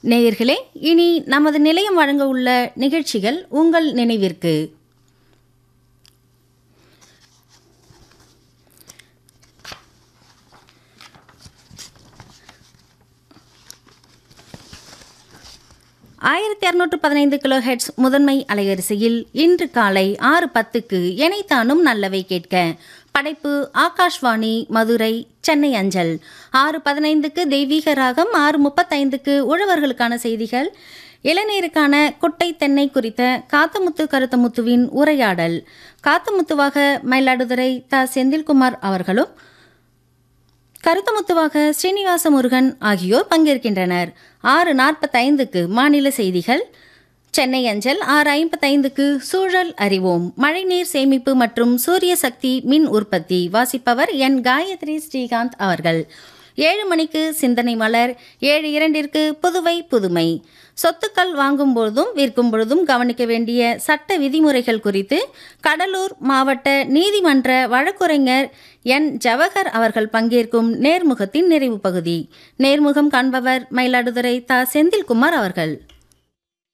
நேயர்களே இனி நமது நிலையம் வழங்க உள்ள நிகழ்ச்சிகள் உங்கள் நினைவிற்கு ஆயிரத்தி அறுநூற்று பதினைந்து கிலோ ஹெட்ஸ் முதன்மை அலைவரிசையில் இன்று காலை ஆறு பத்துக்கு எனைத்தானும் நல்லவை கேட்க படைப்பு ஆகாஷ்வாணி மதுரை சென்னை அஞ்சல் ஆறு பதினைந்துக்கு தெய்வீக ராகம் ஆறு முப்பத்தைந்துக்கு உழவர்களுக்கான செய்திகள் இளநீருக்கான குட்டை தென்னை குறித்த காத்தமுத்து கருத்தமுத்துவின் உரையாடல் காத்தமுத்துவாக மயிலாடுதுறை த செந்தில்குமார் அவர்களும் கருத்தமுத்துவாக ஸ்ரீனிவாச முருகன் ஆகியோர் பங்கேற்கின்றனர் ஆறு நாற்பத்தைந்துக்கு மாநில செய்திகள் சென்னை அஞ்சல் ஆறு ஐம்பத்தைந்துக்கு சூழல் அறிவோம் மழைநீர் சேமிப்பு மற்றும் சூரிய சக்தி மின் உற்பத்தி வாசிப்பவர் என் காயத்ரி ஸ்ரீகாந்த் அவர்கள் ஏழு மணிக்கு சிந்தனை மலர் ஏழு இரண்டிற்கு புதுவை புதுமை சொத்துக்கள் வாங்கும் பொழுதும் விற்கும் பொழுதும் கவனிக்க வேண்டிய சட்ட விதிமுறைகள் குறித்து கடலூர் மாவட்ட நீதிமன்ற வழக்குரைஞர் என் ஜவஹர் அவர்கள் பங்கேற்கும் நேர்முகத்தின் நிறைவு பகுதி நேர்முகம் காண்பவர் மயிலாடுதுறை த செந்தில்குமார் அவர்கள்